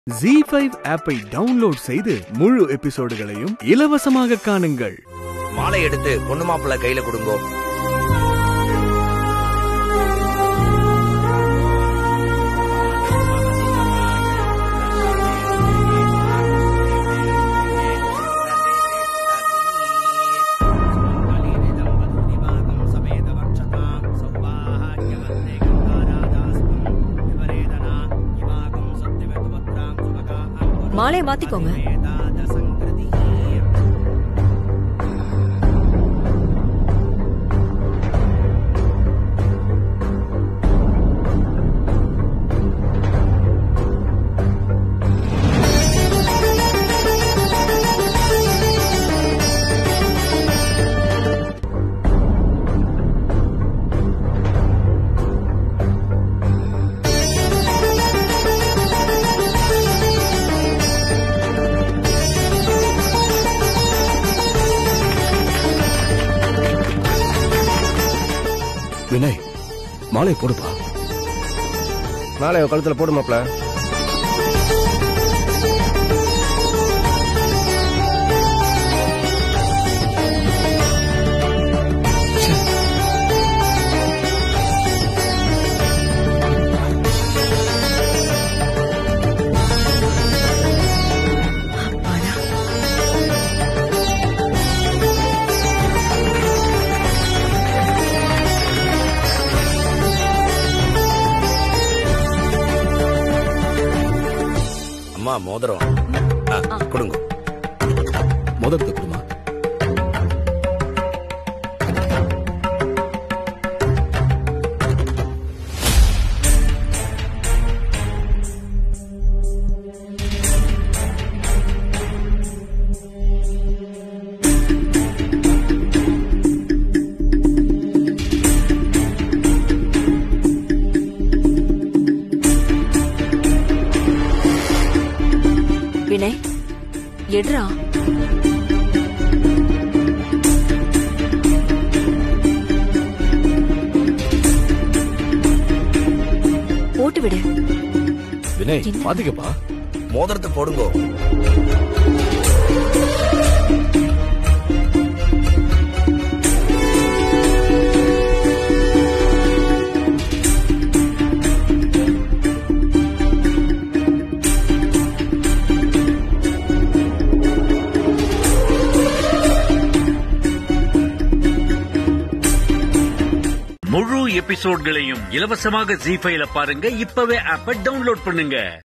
G five ஆப்பை download செய்து முழு எபிசோடுகளையும் இலவசமாக காணுங்கள் மாலை எடுத்து பொண்ணு மாப்பிள்ளை கையில கொடுங்கோ மாலையை மாத்திக்கோங்க வினய் மாலை போடுப்பா மாலை கழுத்துல போடு மாப்ள அப்பாடா அம்மா மோதிரம் ஆ, கொடுங்க முதல்ல கொடுமா வினய் எடுறா போட்டு விடு வினய் என்ன? பாத்துக்கப்பா மோதிரத்தை போடுங்கோ முழு எபிசோட்களையும் இலவசமாக ஜி ஃபைல பாருங்க இப்பவே ஆப்ப டவுன்லோட் பண்ணுங்க